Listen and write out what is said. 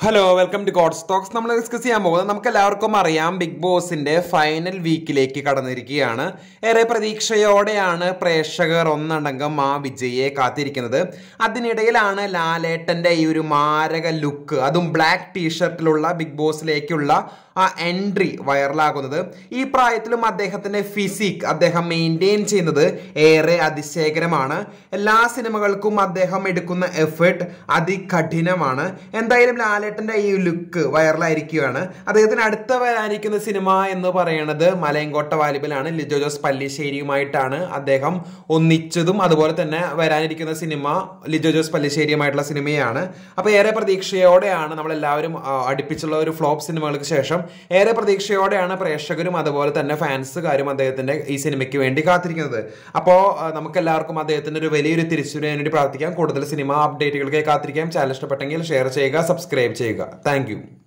hello welcome to God stocks നമ്മൾ discuss ചെയ്യാൻ പോകുന്നത് നമുക്ക് എല്ലാവർക്കും അറിയാം ബിഗ് ബോസിന്റെ ഫൈനൽ വീക്കിലേക്ക് കടന്നിരിക്കുകയാണ് ഏറെ പ്രതീക്ഷയോടെയാണ് പ്രേക്ഷകർ ഒന്നടങ്കം ആ വിജയെ കാത്തിരിക്കുന്നത് അതിനിടയിലാണ് ലാലേട്ടന്റെ ഈ ഒരു മാരക ലുക്ക് അതും ബ്ലാക്ക് ടീഷർട്ടിലുള്ള ബിഗ് ബോസിലേക്കുള്ള ആ എൻട്രി വൈറലാകുന്നത് ഈ പ്രായത്തിലും അദ്ദേഹത്തിന്റെ ഫിസിക് അദ്ദേഹം മെയിൻറ്റെയിൻ ചെയ്യുന്നത് ഏറെ അതിശയകരമാണ് എല്ലാ സിനിമകൾക്കും അദ്ദേഹം എടുക്കുന്ന എഫേർട്ട് അതികഠിനമാണ് എന്തായാലും ലാലേട്ടന്റെ ഈ ലുക്ക് വൈറലായിരിക്കുകയാണ് അദ്ദേഹത്തിന് അടുത്ത വരാനിരിക്കുന്ന സിനിമ എന്ന് പറയുന്നത് മലയങ്കോട്ട വാലിബിലാണ് ലിജോ ജോസ് പല്ലിശ്ശേരിയുമായിട്ടാണ് അദ്ദേഹം ഒന്നിച്ചതും അതുപോലെ തന്നെ വരാനിരിക്കുന്ന സിനിമ ലിജോ ജോസ് പല്ലിശ്ശേരിയുമായിട്ടുള്ള സിനിമയാണ് അപ്പോൾ ഏറെ പ്രതീക്ഷയോടെയാണ് നമ്മളെല്ലാവരും ആ, അടുപ്പിച്ചുള്ള ഒരു ഫ്ലോപ്പ് സിനിമകൾക്ക് ശേഷം ഏറെ പ്രതീക്ഷയോടെയാണ് പ്രേക്ഷകരും അതുപോലെ തന്നെ ഫാൻസുകാരും അദ്ദേഹത്തിന്റെ ഈ സിനിമയ്ക്ക് വേണ്ടി കാത്തിരിക്കുന്നത് അപ്പോൾ നമുക്ക് എല്ലാവർക്കും അദ്ദേഹത്തിന്റെ ഒരു വലിയൊരു തിരിച്ചുവരവിന് വേണ്ടി പ്രാർത്ഥിക്കാം കൂടുതൽ സിനിമ അപ്ഡേറ്റുകൾക്ക് കാത്തിരിക്കാം ചാനൽ ഇഷ്ടപ്പെട്ടെങ്കിൽ ഷെയർ ചെയ്യുക സബ്സ്ക്രൈബ് ചെയ്യുക താങ്ക്